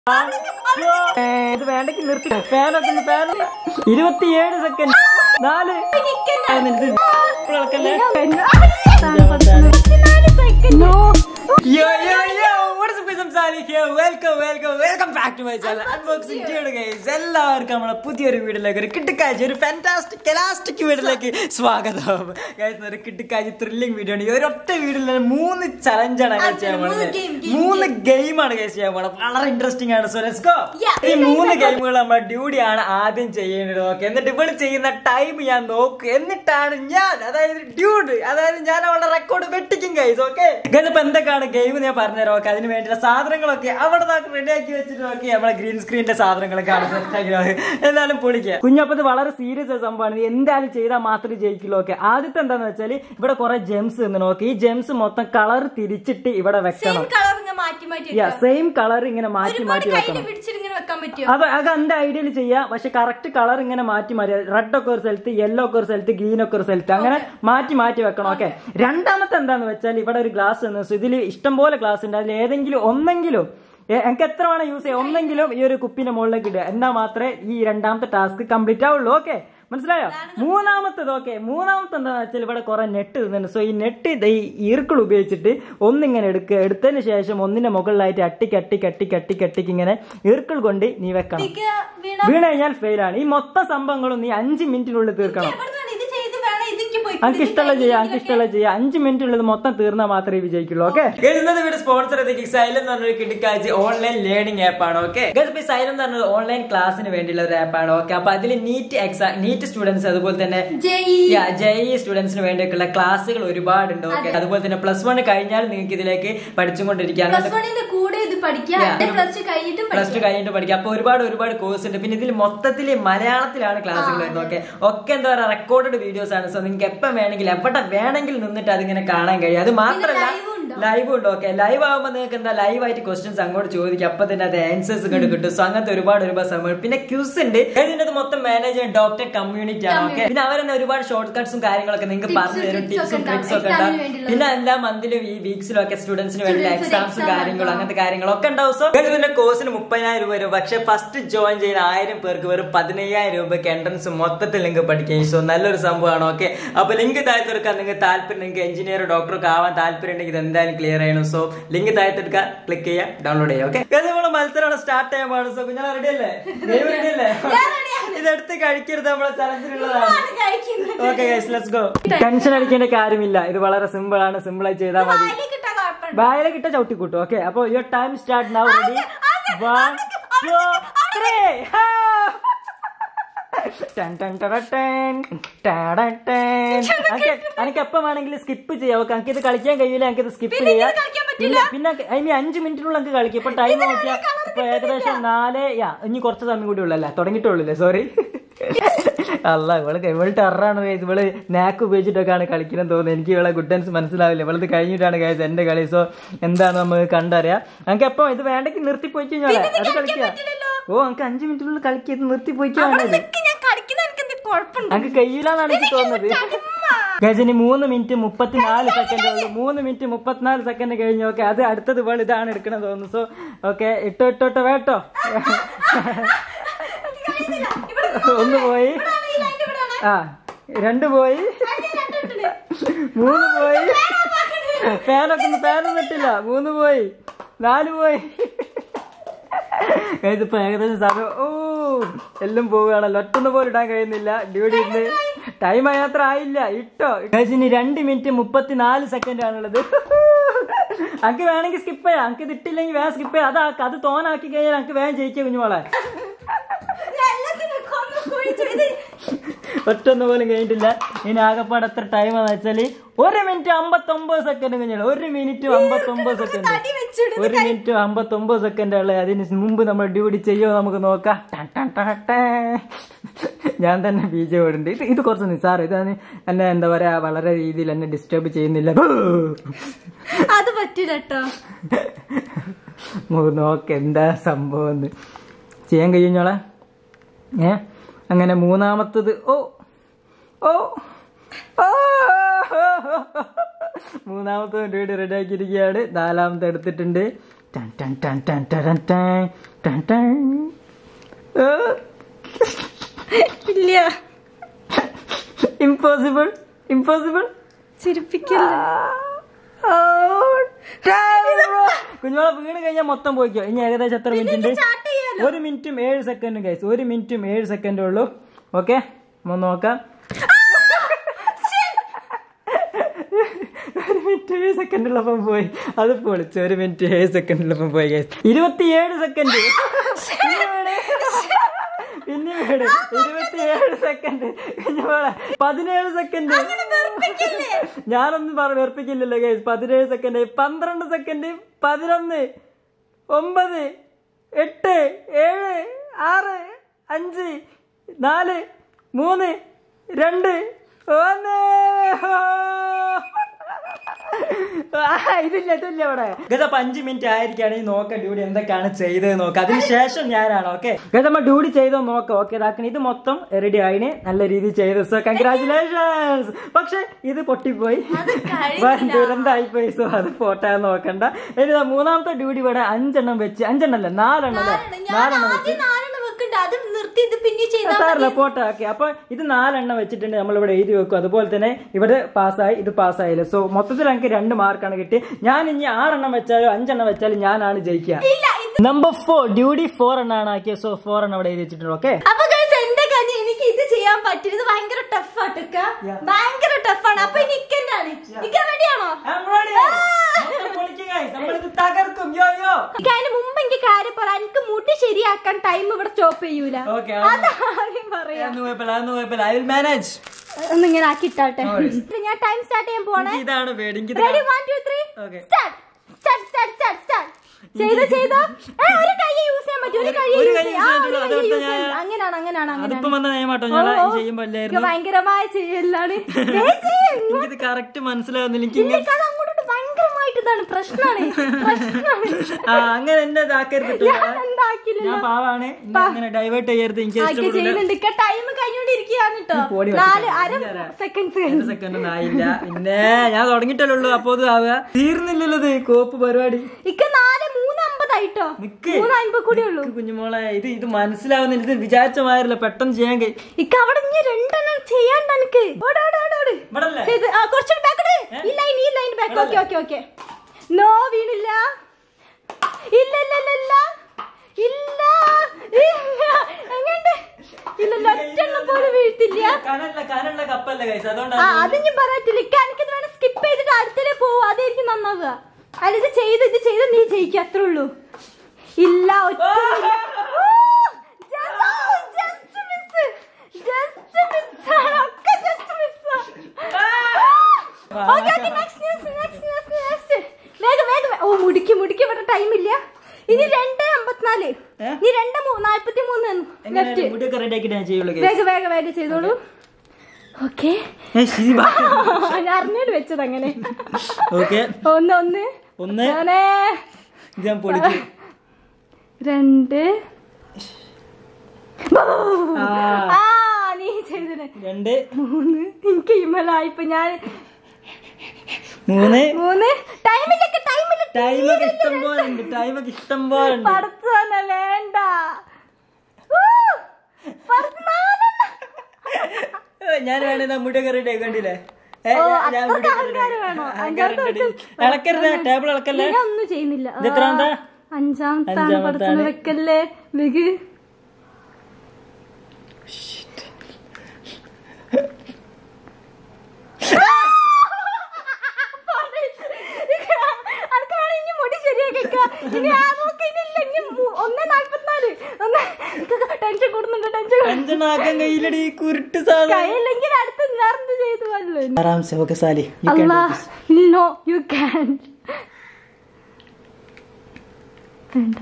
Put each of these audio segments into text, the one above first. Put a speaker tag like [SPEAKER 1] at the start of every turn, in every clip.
[SPEAKER 1] ഏ, ഇത് വേണ്ടെങ്കിൽ നിർത്തി ഫാനൊക്കെ ഫാൻ ഇരുപത്തിയേഴ് സെക്കൻഡ് നാല് ആ, നിർത്ത്. ഇപ്പോൾ ഇളക്കല്ലേ? Yo, yo, yo, what is up, guys? I'm Salih here. Welcome, welcome, welcome back to my channel. Unboxing ചെയ്യണം, guys. എല്ലാവർക്കും നമ്മളെ പുതിയൊരു വീഡിയോയിലേക്ക് ഒരു കിട്ടുക്കാഴ്ച ഒരു ഫാന്റാസ്റ്റിക് എലാസ്റ്റിക് വീഡിയോയിലേക്ക് സ്വാഗതം ഗൈസ് ഒരു കിട്ടുക്കാഴ്ച ത്രില്ലിംഗ് വീഡിയോ ആണ് ഈ ഒരൊറ്റ വീഡിയോയിൽ മൂന്ന് ചലഞ്ചാണ് അങ്ങനെ ചെയ്യാൻ പോകുന്നത് മൂന്ന് ഗെയിമാണ് ഗൈസ് ചെയ്യാൻ പോകുന്നത് വളരെ ഇൻട്രസ്റ്റിംഗ് ആണ് സോ ലെറ്റ്സ് ഗോ
[SPEAKER 2] Yeah.
[SPEAKER 1] ഈ മൂന്ന് ഗെയിമുകൾ നമ്മുടെ ഡ്യൂട്ടിയാണ് ആദ്യം ചെയ്യേണ്ടത് ഓക്കെ എന്നിട്ട് ഇവള് ചെയ്യുന്ന ടൈം ഞാൻ നോക്കും എന്നിട്ടാണ് ഞാൻ അതായത് ഡ്യൂഡ് അതായത് ഞാൻ അവളുടെ റെക്കോർഡ് വെട്ടിക്കും ഗൈസ് ഓക്കെ ഇപ്പൊ എന്തൊക്കെയാണ് ഗെയിം ഞാൻ പറഞ്ഞുതരാം ഓക്കെ അതിന് വേണ്ടിയുള്ള സാധനങ്ങളൊക്കെ അവിടെ റെഡി ആക്കി വെച്ചിട്ട് നോക്കി നമ്മളെ ഗ്രീൻ സ്ക്രീനിന്റെ സാധനങ്ങളൊക്കെ ആണ് set ആക്കി നോക്ക്. എന്നാലും പൊളിക്കുക കുഞ്ഞപ്പത് വളരെ സീരിയസ് ആയ സംഭവമാണ് ഇത് എന്തായാലും ചെയ്താൽ മാത്രമേ ജയിക്കുള്ളൂ ഓക്കെ ആദ്യത്തെ എന്താന്ന് വെച്ചാൽ ഇവിടെ കുറെ ജെംസ് നിന്ന് നോക്കി ഈ ജെംസ് മൊത്തം കളർ തിരിച്ചിട്ട് ഇവിടെ വെക്കണം
[SPEAKER 2] കളർ ഇങ്ങനെ മാറ്റി മാറ്റി
[SPEAKER 1] യാ സെയിം കളർ ഇങ്ങനെ മാറ്റി
[SPEAKER 2] ഒരുപാട്
[SPEAKER 1] മാറ്റി
[SPEAKER 2] കയ്യിൽ
[SPEAKER 1] വെക്കണം
[SPEAKER 2] പിടിച്ചിട്ട് ഇങ്ങനെ വെക്കാൻ പറ്റുമോ
[SPEAKER 1] അത് അത് എന്റെ ഐഡിയയിൽ ചെയ്യാം പക്ഷെ കറക്റ്റ് കളർ ഇങ്ങനെ മാറ്റി മാറ്റി റെഡ് ഒക്കെ ഒരു സ്ഥലത്ത് യെല്ലോ ഒക്കെ ഒരു സ്ഥലത്ത് ഗ്രീൻ ഒക്കെ ഒരു സ്ഥലത്ത് അങ്ങനെ മാറ്റി മാറ്റി വെക്കണം ഓക്കെ രണ്ടാമത്തെ എന്താന്ന് വെച്ചാൽ ഇവിടെ ഒരു ഗ്ലാസ് തന്നു ഇതിൽ ഇഷ്ടംപോലെ ഗ്ലാസ് ഉണ്ട് അതിൽ ഏതെങ്കിലും ഒന്നെങ്കിലും എ- എനിക്ക് എത്ര വേണം യൂസ് ചെയ്യാം ഒന്നെങ്കിലും ഈ ഒരു കുപ്പിന്റെ മുകളിലേക്ക് ഇടുക എന്നാൽ മാത്രമേ ഈ രണ്ടാമത്തെ ടാസ്ക് കംപ്ലീറ്റ് ആവുള്ളൂ ഓക്കെ മനസ്സിലായോ മൂന്നാമത്തത് ഓക്കെ മൂന്നാമത്തെ എന്താണെന്ന് വെച്ചാൽ ഇവിടെ കുറെ നെട്ട് തിന്നുണ്ട് സോ ഈ നെട്ട് ഈ ഈർക്കിൾ ഉപയോഗിച്ചിട്ട് ഒന്നിങ്ങനെ എടുക്കുക എടുത്തതിന് ശേഷം ഒന്നിന്റെ മുകളിലായിട്ട് അട്ടിക്ക് അട്ടിക്ക് അട്ടിക്ക് അട്ടിക്ക് അട്ടിക്ക് ഇങ്ങനെ ഈർക്കിൾ കൊണ്ട് നീ വെക്കണം
[SPEAKER 2] വീണ
[SPEAKER 1] വീണ് കഴിഞ്ഞാൽ ഫെയിലാണ് ഈ മൊത്തം സംഭവങ്ങളും നീ അഞ്ച് മിനിറ്റിനുള്ളിൽ തീർക്കണം
[SPEAKER 2] എവിടുന്നാണ് ഇത് ചെയ്ത് വേണം ഇതിക്ക് പോയി
[SPEAKER 1] അനക്ക് ഇഷ്ടമുള്ള ചെയ്യാം അനക്ക് ഇഷ്ടമുള്ള ചെയ്യാം അഞ്ച് മിനിറ്റ് ഉള്ളത് മൊത്തം തീർന്നാൽ മാത്രമേ വിജയിക്കുള്ളൂ ഓക്കെ ഇന്നത്തെ വീഡിയോ സ്പോൺസർ സൈലം എന്ന് പറഞ്ഞൊരു കിട്ടിക്കാഴ്ച ഓൺലൈൻ ലേണിംഗ് ആപ്പ് ആണ് ഓക്കെ സൈലം എന്ന് പറഞ്ഞത് ഓൺലൈൻ ക്ലാസ്സിന് വേണ്ടിയുള്ള ഒരു ആപ്പ് ആണ് ഓക്കെ അപ്പൊ അതിൽ നീറ്റ് എക്സാം നീറ്റ് സ്റ്റുഡൻസ് അതുപോലെ തന്നെ
[SPEAKER 2] ജയി
[SPEAKER 1] ജെഇ സ്റ്റുഡൻസിന് വേണ്ടിയൊക്കെയുള്ള ക്ലാസ്സുകൾ ഒരുപാടുണ്ട് ഓക്കെ അതുപോലെ തന്നെ പ്ലസ് വൺ കഴിഞ്ഞാൽ നിങ്ങൾക്ക് ഇതിലേക്ക് പഠിച്ചുകൊണ്ടിരിക്കുക
[SPEAKER 2] പ്ലസ്
[SPEAKER 1] അങ്ങനത്തെ
[SPEAKER 2] വണ്ണിന്റെ കൂടെ ഇത് പഠിക്കാം
[SPEAKER 1] Yeah.
[SPEAKER 2] പ്ലസ് ടു കഴിഞ്ഞിട്ടും
[SPEAKER 1] പ്ലസ് ടു കഴിഞ്ഞിട്ട് പഠിക്കുക അപ്പൊ ഒരുപാട് ഒരുപാട് കോഴ്സ് ഉണ്ട് പിന്നെ ഇതിൽ മൊത്തത്തിൽ മലയാളത്തിലാണ് ക്ലാസ്സുകൾ വരുന്നത് ഓക്കെ ഒക്കെ എന്താ പറയുക റെക്കോർഡഡ് വീഡിയോസ് ആണ് സോ നിങ്ങൾക്ക് എപ്പം വേണമെങ്കിൽ എവിടെ വേണമെങ്കിൽ നിന്നിട്ട് അതിങ്ങനെ കാണാൻ കഴിയും അത് മാത്രമല്ല
[SPEAKER 2] live ഉണ്ടോ?
[SPEAKER 1] ലൈവ് ഉണ്ട് ഓക്കെ ലൈവ് ആകുമ്പോൾ നിങ്ങൾക്ക് എന്താ ലൈവ് ആയിട്ട് ക്വസ്റ്റ്യൻസ് അങ്ങോട്ട് ചോദിക്കും അപ്പൊ തന്നെ അത് ആൻസേഴ്സ് ഇങ്ങോട്ട് കിട്ടും സോ അങ്ങനത്തെ ഒരുപാട് ഒരുപാട് സമയം പിന്നെ ക്യൂസ് ഉണ്ട് ഇതിന്റെ അത് മൊത്തം മാനേജ് ഡോക്ടർ കമ്മ്യൂണിറ്റി ആണ് ഓക്കെ പിന്നെ അവർ തന്നെ ഒരുപാട് ഷോർട്ട് കട്ട്സും കാര്യങ്ങളൊക്കെ നിങ്ങൾക്ക്
[SPEAKER 2] Tips,
[SPEAKER 1] പറഞ്ഞു തരും
[SPEAKER 2] tricks
[SPEAKER 1] ടിപ്സും
[SPEAKER 2] ഒക്കെ
[SPEAKER 1] ട്രിക്സും ഒക്കെ
[SPEAKER 2] ഉണ്ടാവും.
[SPEAKER 1] ഉണ്ടാവും
[SPEAKER 2] Exam ന് വേണ്ടിയുള്ളത്.
[SPEAKER 1] പിന്നെ എല്ലാ മന്തിലും ഈ വീക്സിലും ഒക്കെ സ്റ്റുഡൻസിന് വേണ്ടി
[SPEAKER 2] Students ന്
[SPEAKER 1] എക്സാംസും
[SPEAKER 2] exam
[SPEAKER 1] കാര്യങ്ങളും
[SPEAKER 2] ഉണ്ടാവും.
[SPEAKER 1] അങ്ങനത്തെ കാര്യങ്ങളൊക്കെ ഉണ്ടാവും സോ ഇതിന്റെ കോഴ്സിന് മുപ്പതിനായിരം രൂപ വരും പക്ഷെ ഫസ്റ്റ് ജോയിൻ ചെയ്യുന്ന ആയിരം പേർക്ക് വെറും പതിനയ്യായിരം രൂപയ്ക്ക് എൻട്രൻസ് മൊത്തത്തിൽ നിങ്ങൾക്ക് പഠിക്കാം സോ നല്ലൊരു സംഭവമാണ് ഓക്കെ അപ്പൊ ലിങ്ക് താഴ്ത്തെടുക്കാൻ നിങ്ങൾക്ക് താല്പര്യം നിങ്ങൾക്ക് എഞ്ചിനീയർ ഡോക്ടർ ഒക്കെ ആവാൻ താല്പര്യം ഉണ്ടെങ്കിൽ ഇത് എന്തായാലും ക്ലിയർ ചെയ്യണം സോ ലിങ്ക് താഴ്ത്തെടുക്കുക ക്ലിക്ക് ചെയ്യുക ഡൗൺലോഡ് ചെയ്യുക ഓക്കെ നമ്മളെ മത്സരം സ്റ്റാർട്ട് ചെയ്യാൻ പാടും സോ കുഞ്ഞാൽ റെഡി അല്ലേ റെഡി അല്ലേ ഇതെടുത്ത് കഴിക്കരുത് നമ്മളെ ചലഞ്ചിനുള്ളതാണ്
[SPEAKER 2] കഴിക്കുന്നത്
[SPEAKER 1] ഓക്കെ ലെറ്റ്സ് ഗോ ടെൻഷൻ അടിക്കേണ്ട കാര്യമില്ല ഇത് വളരെ സിമ്പിൾ ആണ് സിമ്പിൾ ആയി ചെയ്താൽ മതി
[SPEAKER 2] അതിലേക്ക് ഇട്ടാ കുഴപ്പമില്ല.
[SPEAKER 1] ബായിലെ കിട്ട ചവിട്ടി കൂട്ടും ഓക്കെ അപ്പൊ your time start now ready one two three എനിക്ക് എപ്പം വേണമെങ്കിലും സ്കിപ്പ് ചെയ്യാം ഓക്കെ എനിക്ക് ഇത് കളിക്കാൻ കഴിയില്ല എനിക്ക് ഇത് സ്കിപ്പ് ചെയ്യാം
[SPEAKER 2] ഇത് കളിക്കാൻ
[SPEAKER 1] പിന്നെ പിന്നെ ഐ മീൻ അഞ്ച് മിനിറ്റിനുള്ളിൽ എനിക്ക് കളിക്കാം ഇപ്പൊ ടൈം നോക്കിയാൽ ഇപ്പൊ ഏകദേശം നാല് യാ ഇനി കുറച്ച് സമയം കൂടി ഉള്ളല്ലേ തുടങ്ങിയിട്ടുള്ളൂല്ലേ സോറി അല്ല ഇവള് ഇവള് ടെററാണ് ഗൈസ് ഇവള് നാക്ക് ഉപയോഗിച്ചിട്ടൊക്കെയാണ് കളിക്കണം തോന്നുന്നത് എനിക്ക് ഇവളെ ഗുഡൻസ് മനസ്സിലാവില്ല ഇവളത് കഴിഞ്ഞിട്ടാണ് ഗൈസ് എന്റെ കളി സോ എന്താണ് നമുക്ക് കണ്ടറിയാം നമുക്ക് എപ്പം ഇത് വേണ്ടെങ്കിൽ നിർത്തി പോയി കഴിഞ്ഞാൽ അത് കളിക്കുക ഓ നമുക്ക് അഞ്ചു മിനിറ്റിനുള്ളിൽ കളിക്കുക ഇത് നിർത്തി പോയി
[SPEAKER 2] അവിടെ നിക്ക്, ഞാൻ കളിക്കുന്ന എനിക്ക് എന്ത് കുഴപ്പമുണ്ട്
[SPEAKER 1] നമുക്ക് കഴിയില്ലെന്നാണ് എനിക്ക് തോന്നുന്നത് ഗജനി മൂന്ന് മിനിറ്റ് മുപ്പത്തിനാല് സെക്കൻഡ് ഉള്ളൂ മൂന്ന് മിനിറ്റ് മുപ്പത്തിനാല് സെക്കൻഡ് കഴിഞ്ഞു ഓക്കെ അത് അടുത്തത് വേൾ ഇതാണ് എടുക്കണത് തോന്നുന്നു സോ ഓക്കെ ഇട്ടോ ഇട്ടോ ഇട്ടോ വേട്ടോ ഒന്ന് പോയി ആ രണ്ട് പോയി മൂന്ന് പോയി ഫാനൊക്കെ ഫാനൊന്നും ഇട്ടില്ല മൂന്ന് പോയി നാല് പോയി ഇതിപ്പോ ഏകദേശം സമയം ഓ എല്ലാം പോവുകയാണല്ലോ ഒറ്റൊന്ന് പോലും ഇടാൻ കഴിയുന്നില്ല ഡ്യൂട്ടി ഇന്ന് ടൈം അത്ര ആയില്ല ഇട്ടോ ഗൈസ് ഇനി രണ്ട് മിനിറ്റ് മുപ്പത്തിനാല് സെക്കൻഡ് ആണുള്ളത് അനക്ക് വേണമെങ്കിൽ സ്കിപ്പ് ചെയ്യാം അനക്ക് ഇത് ഇട്ടില്ലെങ്കിൽ വേഗം സ്കിപ്പ് ചെയ്യാം അതാ അത് തോനാക്കി കഴിഞ്ഞാൽ അനക്ക് വേഗം ജയിക്കുക കുഞ്ഞുമോളെ
[SPEAKER 2] എല്ലാത്തിനും കൊന്ന് കുഴിച്ചു. ഇത്
[SPEAKER 1] ഒറ്റൊന്നും പോലും കഴിഞ്ഞിട്ടില്ല ഇനി ആകപ്പാട് എത്ര ടൈം എന്ന് വെച്ചാല് ഒരു മിനിറ്റ് അമ്പത്തൊമ്പത് സെക്കൻഡ് കഴിഞ്ഞാൽ ഒരു മിനിറ്റ് അമ്പത്തൊമ്പത് സെക്കൻഡ്
[SPEAKER 2] തടി വെച്ചിടും.
[SPEAKER 1] ഒരു മിനിറ്റ് അമ്പത്തൊമ്പത് സെക്കൻഡ് ഉള്ളത് അതിന് മുമ്പ് നമ്മൾ ഡ്യൂട്ടി ചെയ്യുമോ നമുക്ക് നോക്കാം ടൻ ടൻ ടൻ ടൻ. ഞാൻ തന്നെ ബീജം ഓടുന്നുണ്ട് ഇത് ഇത് കുറച്ച് നിസ്സാരം ഇത് എന്നെ എന്താ പറയാ വളരെ രീതിയിൽ എന്നെ ഡിസ്റ്റർബ് ചെയ്യുന്നില്ല
[SPEAKER 2] അത് പറ്റില്ല കേട്ടോ
[SPEAKER 1] നോക്ക് എന്താ സംഭവം എന്ന് ചെയ്യാൻ കഴിയുഞ്ഞോളെ ഏ അങ്ങനെ മൂന്നാമത്തത് ഓ ഓ ഓ മൂന്നാമത്തെ ഡ്യൂട്ടി റെഡി ആക്കിയിരിക്കുകയാണ് നാലാമത്തെ എടുത്തിട്ടുണ്ട് ടൻ ടൻ ടൻ ടൻ ടൻ ടൻ ടൻ ടൻ. ഏ,
[SPEAKER 2] ഇല്ല
[SPEAKER 1] impossible impossible
[SPEAKER 2] ചിരിപ്പിക്കില്ല
[SPEAKER 1] കുഞ്ഞോളെ വീണ് കഴിഞ്ഞാൽ മൊത്തം പോയിക്കോ ഇനി ഏകദേശം എത്ര മിനിറ്റ് ഉണ്ട്
[SPEAKER 2] സ്റ്റാർട്ട് ചെയ്യാലോ
[SPEAKER 1] ഒരു മിനിറ്റും ഏഴ് സെക്കൻഡ് ഗൈസ് ഒരു മിനിറ്റും ഏഴ് സെക്കൻഡേ ഉള്ളൂ ഓക്കെ ഒന്ന് നോക്കാം ഒരു മിനിറ്റ് ഏഴ് സെക്കൻഡുള്ളപ്പം പോയി അത് പൊളിച്ചു ഒരു മിനിറ്റ് ഏഴ് സെക്കൻഡുള്ളപ്പം പോയി ഗൈസ് ഇരുപത്തിയേഴ് സെക്കൻഡ് പിന്നെ വീട് ഇരുപത്തിയേഴ് സെക്കൻഡ് കുഞ്ഞോളെ പതിനേഴ് സെക്കൻഡ് ഞാനൊന്നും പറ വെറുപ്പിക്കില്ലല്ലോ ഗൈസ് പതിനേഴ് സെക്കൻഡ് പന്ത്രണ്ട് സെക്കൻഡ് പതിനൊന്ന് ഒമ്പത് എട്ട് ഏഴ് ആറ് അഞ്ച് നാല് മൂന്ന് രണ്ട് ഒന്ന് ആ, ഇതില്ല ഇതില്ല ഇവിടെ ഗതപ്പ അഞ്ച് മിനിറ്റ് ആയിരിക്കുകയാണെങ്കിൽ നോക്കാം ഡ്യൂട്ടി എന്തൊക്കെയാണ് ചെയ്തത് നോക്കാം അതിനുശേഷം ഞാനാണ് ഓക്കെ ഗതമ്മ ഡ്യൂട്ടി ചെയ്തോ നോക്കാം ഓക്കെ ഇതാക്കണം ഇത് മൊത്തം റെഡി ആയിന് നല്ല രീതിയിൽ ചെയ്തു സോ കൺഗ്രാചുലേഷൻസ് പക്ഷെ ഇത് പൊട്ടിപ്പോയി വൻ ദുരന്തമായിപ്പോയി സോ അത് പോട്ടെ നോക്കണ്ട ഇനി ദാ മൂന്നാമത്തെ ഡ്യൂട്ടി ഇവിടെ അഞ്ചെണ്ണം വെച്ച് അഞ്ചെണ്ണം അല്ല നാലെണ്ണം അല്ലേ
[SPEAKER 2] ഞാൻ
[SPEAKER 1] നാലെണ്ണം വെച്ച്
[SPEAKER 2] ആദ്യം നാലെണ്ണം വെക്കണ്ട അത് നിർത്തി ഇത് പിന്നെ ചെയ്താൽ
[SPEAKER 1] സാറില്ല പോട്ടെ ഓക്കെ അപ്പൊ ഇത് നാലെണ്ണം വെച്ചിട്ടുണ്ട് നമ്മൾ ഇവിടെ എഴുതി വെക്കും അതുപോലെ തന്നെ ഇവിടെ പാസ്സായി ഇത് പാസ്സായില്ല സോ മൊത്തത്തിൽ എനിക്ക് രണ്ട് മാർക്കാണ് കിട്ടി ഞാൻ ഇനി ആറെണ്ണം വെച്ചാലോ അഞ്ചെണ്ണം വെച്ചാലും ഞാനാണ് ജയിക്കുക
[SPEAKER 2] ഇല്ല ഇത്
[SPEAKER 1] നമ്പർ ഫോർ ഡ്യൂട്ടി ഫോർ എണ്ണാണ് ആക്കിയത് സോ ഫോർ എണ്ണം ഇവിടെ എഴുതി വെച്ചിട്ടുണ്ട് ഓക്കെ
[SPEAKER 2] അപ്പൊ guys, എന്റെ കാര്യം എനിക്ക് ഇത് ചെയ്യാൻ പറ്റില്ല ഇത് ഭയങ്കര ടഫാട്ടൊക്ക
[SPEAKER 1] Yeah.
[SPEAKER 2] ഭയങ്കര ടഫാണ് അപ്പൊ ഇനി ഇക്കണ്ടാണ് ഇക്ക റെഡിയാണോ
[SPEAKER 1] നമ്മളിത് തകർക്കും യോ യോ
[SPEAKER 2] എനിക്ക് അതിന് മുമ്പ് എനിക്ക് കാര്യം പറയാം എനിക്ക് മുടി ശരിയാക്കാൻ ടൈം ഇവിടെ സ്റ്റോപ്പ് ചെയ്യൂല
[SPEAKER 1] ഓക്കെ
[SPEAKER 2] അതാദ്യം പറയാം
[SPEAKER 1] അതൊന്നും കുഴപ്പമില്ല അതൊന്നും കുഴപ്പമില്ല ഐ വിൽ മാനേജ്
[SPEAKER 2] ഒന്ന് ഇങ്ങനെ ആക്കി ഇട്ടാട്ടെ
[SPEAKER 1] No worries.
[SPEAKER 2] ഞാൻ ടൈം സ്റ്റാർട്ട് ചെയ്യാൻ പോണേ
[SPEAKER 1] ഇതാണ് പേടി എനിക്ക്
[SPEAKER 2] ready one two three
[SPEAKER 1] Okay.
[SPEAKER 2] Start start start start start ചെയ്തോ ചെയ്തോ ഏ, ഒരു കൈ യൂസ് ചെയ്യാൻ പറ്റും ഒരു കൈ
[SPEAKER 1] ഒരു
[SPEAKER 2] യൂസ്
[SPEAKER 1] കൈ
[SPEAKER 2] ചെയ്യാം
[SPEAKER 1] use
[SPEAKER 2] ആ,
[SPEAKER 1] ചെയ്യാൻ
[SPEAKER 2] ഒരു
[SPEAKER 1] പറ്റുള്ളൂ.
[SPEAKER 2] കൈ
[SPEAKER 1] അതെടുത്ത്
[SPEAKER 2] use
[SPEAKER 1] ഞാൻ-
[SPEAKER 2] ചെയ്യാം. അങ്ങനെയാണ് അങ്ങനെയാണ്
[SPEAKER 1] അതിപ്പോ
[SPEAKER 2] അങ്ങനെയാണ്
[SPEAKER 1] വന്ന നിയമാട്ടോ
[SPEAKER 2] ഓ,
[SPEAKER 1] ഞാൻ
[SPEAKER 2] ഓ.
[SPEAKER 1] ചെയ്യുമ്പോല്ലായിരുന്നു
[SPEAKER 2] ഇത് ഭയങ്കരമായ ചെയ്യലാണ് ദേ ചെയ്യ്.
[SPEAKER 1] എനിക്കിത് കറക്റ്റ് മനസ്സിലാവുന്നില്ല എനിക്ക് ഇങ്ങനെ
[SPEAKER 2] ഇതിനേക്കാൾ അങ്ങോട്ട് ഭയങ്കരമായിട്ട് ഇതാണ് പ്രശ്നമാണ് പ്രശ്നമാണ്
[SPEAKER 1] ആ അങ്ങനെ എന്നെ ഇതാക്കരുത് കേട്ടോ.
[SPEAKER 2] ഞാൻ എന്താക്കില്ല
[SPEAKER 1] ഞാൻ പാവാണ് എന്നെ അങ്ങനെ ഡൈവേർട്ട് ചെയ്യരുത് എനിക്ക്
[SPEAKER 2] ആക്കി
[SPEAKER 1] ഇഷ്ടപ്പെടില്ല
[SPEAKER 2] ചെയ്യുന്നുണ്ട് ഇക്ക ടൈം കഴിഞ്ഞോണ്ടിരിക്കുകയാണ് കേട്ടോ
[SPEAKER 1] പോടി
[SPEAKER 2] നാല്
[SPEAKER 1] വെച്ചിട്ട്
[SPEAKER 2] അര
[SPEAKER 1] ഇതാരാ?
[SPEAKER 2] സെക്കൻഡ്സ്
[SPEAKER 1] രണ്ട്
[SPEAKER 2] കഴിഞ്ഞു
[SPEAKER 1] സെക്കൻഡ് ഒന്നും ആയില്ല പിന്നെ ഞാൻ തുടങ്ങിയിട്ടല്ലേ ഉള്ളൂ അപ്പൊ ഇത് ആവുക തീർന്നില്ലല്ലോ ഇത് കോപ്പ് പരിപാടി
[SPEAKER 2] ഇക്ക നാല് മൂന്ന് അമ്പതായിട്ടോ
[SPEAKER 1] നിക്ക്
[SPEAKER 2] മൂന്ന് അമ്പത് കൂടി ഉള്ളൂ
[SPEAKER 1] നിക്ക് കുഞ്ഞുമോളെ ഇത് ഇത് മനസ്സിലാവുന്നില്ല ഇത് വിചാരിച്ച മാതിരില്ല പെട്ടെന്ന് ചെയ്യാൻ കഴിയും
[SPEAKER 2] ഇക്ക അവിടെ ഇനി രണ്ടെണ്ണം ചെയ്യാണ്ട് എനിക്ക് ഓട് ഓട് ഓട് ഓട്
[SPEAKER 1] ഇവിടെ അല്ലേ
[SPEAKER 2] ചെയ്ത് ആ കുറച്ചുകൂടി ബാക്കോട് ഈ ലൈൻ ഈ line back okay okay okay no വീണില്ല ഇല്ല ഇല്ല ഇല്ല ഇല്ല ഇല്ല ഇല്ല എങ്ങണ്ട് ഇല്ല ഒറ്റെണ്ണം പോലും വീഴ്ത്തില്ല
[SPEAKER 1] കനല്ല കനുള്ള കപ്പല്ല കൈസ്
[SPEAKER 2] ആ
[SPEAKER 1] അതുകൊണ്ടാണ്
[SPEAKER 2] അത് ഞാൻ പറയത്തില്ല ഇക്ക എനിക്കിത് വേണം സ്കിപ്പ് ചെയ്തിട്ട് അടുത്തേ പോവും അതായിരിക്കും നന്നാവുക അല്ല ഇത് ചെയ്ത് ഇത് ചെയ്ത് നീ ജയിക്കും അത്രേ ഉള്ളൂ ഇല്ല ഒറ്റ ഓ മുടിക്ക് മുടിക്ക് ഇവിടെ ടൈമില്ല ഇനി രണ്ട് അമ്പത്തിനാല്
[SPEAKER 1] ഏ?
[SPEAKER 2] ഇനി രണ്ട് നാല്പത്തി മൂന്ന് ലെഫ്റ്റ്
[SPEAKER 1] എങ്ങനെ മുടിയൊക്കെ റെഡി ആക്കിട്ട് ഞാൻ ചെയ്യുള്ളൂ guys.
[SPEAKER 2] വേഗം വേഗം വേഗം ചെയ്തോളൂ ഓക്കെ
[SPEAKER 1] ഏ, ശരി, ബാക്കി.
[SPEAKER 2] ഞാൻ അറിഞ്ഞോട് വെച്ചത് അങ്ങനെ
[SPEAKER 1] ഓക്കെ
[SPEAKER 2] ഒന്ന് ഒന്ന്
[SPEAKER 1] ഒന്ന്
[SPEAKER 2] ഞാനേ
[SPEAKER 1] ഇത് ഞാൻ പൊളിച്ചു
[SPEAKER 2] രണ്ട്
[SPEAKER 1] ആ,
[SPEAKER 2] ആ നീ ചെയ്തത്
[SPEAKER 1] രണ്ട്
[SPEAKER 2] മൂന്ന് എനിക്ക് ഇമലായിപ്പോ ഞാൻ
[SPEAKER 1] മൂന്ന്
[SPEAKER 2] മൂന്ന് ടൈമിലൊക്കെ ടൈമില്ല
[SPEAKER 1] ടൈമൊക്കെ ഇഷ്ടം പോലെ ഉണ്ട് ടൈമൊക്കെ ഇഷ്ടം പോലെ ഉണ്ട്
[SPEAKER 2] പടച്ചോനെ വേണ്ട ഊ, പടച്ച നാലെണ്ണം.
[SPEAKER 1] ഏ, ഞാൻ വേണേ മുടിയൊക്കെ റെഡി ആക്കണ്ടില്ലേ ഏ,
[SPEAKER 2] ഓ,
[SPEAKER 1] ഞാൻ- ഞാൻ
[SPEAKER 2] അത്രയ്ക്ക്
[SPEAKER 1] മുടിയൊക്കെ ready
[SPEAKER 2] അഹങ്കാരം
[SPEAKER 1] ആക്കി.
[SPEAKER 2] വേണോ?
[SPEAKER 1] അഹങ്കാരം
[SPEAKER 2] അഞ്ചാമത്തെ
[SPEAKER 1] ready. ഇളക്കരുത് ടേബിൾ ഇളക്കല്ലേ
[SPEAKER 2] ഞാൻ ഒന്നും ചെയ്യുന്നില്ല
[SPEAKER 1] ഇത് എത്രാമത്തെ?
[SPEAKER 2] ആ, അഞ്ചാമത്താണ്
[SPEAKER 1] അഞ്ചാമത്താണ്.
[SPEAKER 2] പടച്ചോനെ വെക്കല്ലേ വെഗ് അനക്കാണ് ഇനി മുടി ശരിയാക്കിക്ക ഇനി ആ നോക്ക് ഇനിയില്ല ഇനി മൂ- ഒന്നേ നാല്പത്തിനാല് ഒന്ന് ടെൻഷൻ കൂടുന്നുണ്ട് ടെൻഷൻ
[SPEAKER 1] അഞ്ചെണ്ണാക്കാൻ കയ്യിലടി ഈ കുരുട്ട് സാധനം
[SPEAKER 2] കയ്യില്ലെങ്കിൽ അടുത്ത് നേർന്ന് ചെയ്തു വല്ലോ
[SPEAKER 1] ആറാംസെ ഓക്കെ സാലി You can do
[SPEAKER 2] അല്ലാ
[SPEAKER 1] this.
[SPEAKER 2] നോ യു ക്യാൻ വേണ്ട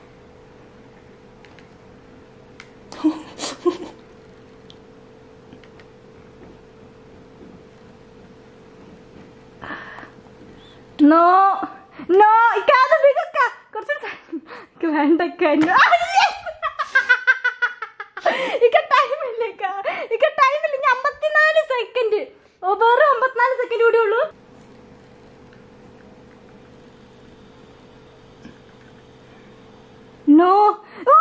[SPEAKER 2] നോ നോ ഇക്കാതെ വികക്ക കുറച്ച് സ- വേണ്ടക്ക ഇക്ക ടൈമില്ല ഇക്ക ടൈമില്ല ഇനി അമ്പത്തിനാല് സെക്കൻഡ് ഓ വെറും അമ്പത്തിനാല് സെക്കൻഡ് കൂടി ഉള്ളൂ ഓ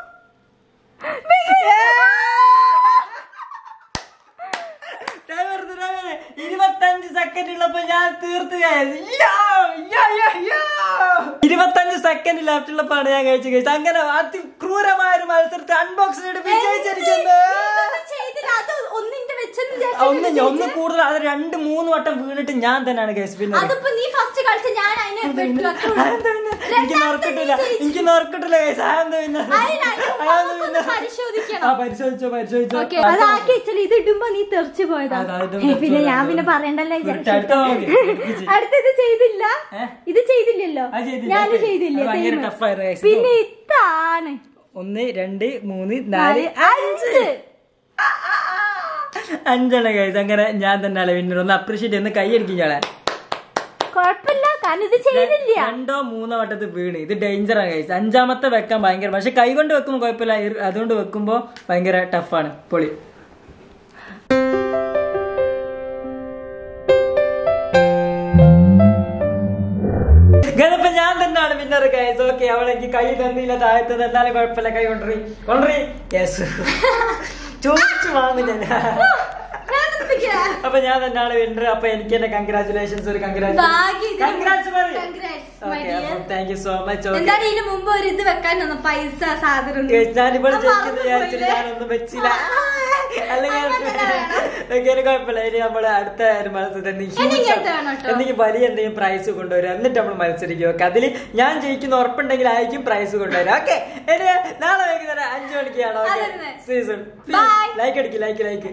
[SPEAKER 1] ഡ്രൈവർ, ഡ്രൈവർ, ഇരുപത്തഞ്ച് സെക്കൻഡ് ഉള്ളപ്പോ ഞാൻ തീർത്ത് guys. യ്യോ, യ്യോ, യ്യോ, യ്യോ. ഇരുപത്തഞ്ച് സെക്കൻഡ് ലെഫ്റ്റ് ഉള്ളപ്പോഴാണ് ഞാൻ കഴിച്ചു കഴിച്ചത് അങ്ങനെ അതിക്രൂരമായ ഒരു മത്സരത്തിൽ അൺബോക്സ് വിജയിച്ചിരിക്കുന്നത്
[SPEAKER 2] ചെയ്തില്ല അത് ഒന്നിന്റെ വെച്ചെന്ന്
[SPEAKER 1] ആ, ഒന്ന്
[SPEAKER 2] വിചാരിച്ചു
[SPEAKER 1] ഒന്ന് കൂടുതൽ അത് രണ്ട് മൂന്ന് വട്ടം വീണിട്ട് ഞാൻ തന്നെയാണ് കേസ് പിന്നെ
[SPEAKER 2] അതിപ്പോ നീ ഫസ്റ്റ് കളിച്ച ഞാൻ അതിനെ വെട്ടു
[SPEAKER 1] അതെന്താ പിന്നെ? എനിക്ക് നോർക്കിട്ടില്ല എനിക്ക് നോർക്കിട്ടില്ല കേസ് അതെന്താ പിന്നെ അതെന്താ പിന്നെ
[SPEAKER 2] പരിശോധിക്കണം
[SPEAKER 1] ആ പരിശോധിച്ചോ പരിശോധിച്ചോ
[SPEAKER 2] ഓക്കെ അതാക്കി വെച്ചാൽ ഇത് ഇടുമ്പോ നീ തെറിച്ചു പോയതാ
[SPEAKER 1] അതാ, ഇത്
[SPEAKER 2] ഏ, പിന്നെ
[SPEAKER 1] തെറിച്ച്
[SPEAKER 2] ഞാൻ
[SPEAKER 1] പോയതാ.
[SPEAKER 2] പിന്നെ പറയണ്ടല്ലോ
[SPEAKER 1] ഉരുട്ട് അടുത്ത വാങ്ങി.
[SPEAKER 2] വിചാരിച്ചു. അടുത്തത് ചെയ്തില്ല
[SPEAKER 1] ഏ?
[SPEAKER 2] ഇത് ചെയ്തില്ലല്ലോ
[SPEAKER 1] അത് ചെയ്തില്ല.
[SPEAKER 2] ഞാൻ
[SPEAKER 1] ഓക്കേ.
[SPEAKER 2] ചെയ്തില്ല
[SPEAKER 1] അത് ഭയങ്കര
[SPEAKER 2] same.
[SPEAKER 1] tough ആയിരുന്നു guys.
[SPEAKER 2] പിന്നെ ഇതാണ്
[SPEAKER 1] ഒന്ന് രണ്ട് മൂന്ന്
[SPEAKER 2] നാല്
[SPEAKER 1] നാല്
[SPEAKER 2] അഞ്ച്
[SPEAKER 1] അഞ്ചെണ്ണം കഴിച്ചു അങ്ങനെ ഞാൻ തന്നെയാണ് വിന്നർ ഒന്ന് അപ്രീഷിയേറ്റ് ഒന്ന് കൈയടിക്കും ഞാളെ
[SPEAKER 2] കൊഴപ്പില്ല കാരണം ഇത് ചെയ്തില്ല
[SPEAKER 1] രണ്ടോ മൂന്നോ വട്ടത്ത് വീണ് ഇത് ഡേഞ്ചറാണ് കഴിച്ചു അഞ്ചാമത്തെ വെക്കാൻ ഭയങ്കര പക്ഷെ കൈ കൊണ്ട് വെക്കുമ്പോൾ കുഴപ്പമില്ല ഇർ- അതുകൊണ്ട് വെക്കുമ്പോ ഭയങ്കര ടഫാണ് പൊളി ഗണപ്പ ഞാൻ തന്നെയാണ് വിന്നർ ഗൈസ് ഓക്കെ അവളെനിക്ക് കൈ തന്നില്ല താഴത്തത് എന്നാലും കുഴപ്പമില്ല കൈ കൊണ്ടറി കൊണ്ടറി യെസ് ചോദിച്ചു വാങ്ങില്ല
[SPEAKER 2] ഞാൻ നിർത്തിക്കാം.
[SPEAKER 1] അപ്പൊ ഞാൻ തന്നെയാണ് വിന്നർ അപ്പൊ എനിക്ക് തന്നെ കൺഗ്രാചുലേഷൻസ് ഒരു
[SPEAKER 2] ഭാഗ്യം ഇതിന്
[SPEAKER 1] congrats
[SPEAKER 2] Congrats, my dear.
[SPEAKER 1] Thank you so much
[SPEAKER 2] എന്താണ് ഇതിന് മുമ്പ് ഒരു ഇത് വെക്കാൻ തന്നു പൈസ സാധനം ഒന്നും.
[SPEAKER 1] ഞാനിപ്പോൾ
[SPEAKER 2] അത്
[SPEAKER 1] ജയിച്ചെന്ന്
[SPEAKER 2] മറന്നു
[SPEAKER 1] വിചാരിച്ചിട്ട്
[SPEAKER 2] പോയില്ലേ?
[SPEAKER 1] ഞാനൊന്നും വെച്ചില്ല
[SPEAKER 2] ആ,
[SPEAKER 1] അല്ലെങ്കിൽ
[SPEAKER 2] അങ്ങനെ വേണം.
[SPEAKER 1] ഓക്കെ കുഴപ്പമില്ല ഇനി നമ്മള് അടുത്ത ഒരു മത്സരത്തിൽ
[SPEAKER 2] ഇനി ഇങ്ങനത്തെ വേണം കേട്ടോ.
[SPEAKER 1] എന്തെങ്കിലും വലിയ എന്തെങ്കിലും പ്രൈസ് കൊണ്ടുവരും എന്നിട്ട് നമ്മൾ മത്സരിക്കും ഓക്കെ അതിൽ ഞാൻ ജയിക്കുന്ന ഉറപ്പുണ്ടെങ്കിൽ ആയിരിക്കും പ്രൈസ് കൊണ്ടുവരും ഓക്കെ നാളെ വൈകുന്നേരം അഞ്ചു മണിക്കാണോ
[SPEAKER 2] അതന്നെ.
[SPEAKER 1] Season
[SPEAKER 2] Bye.
[SPEAKER 1] ലൈക്ക് അടിക്കും ലൈക്ക് ലൈക്ക്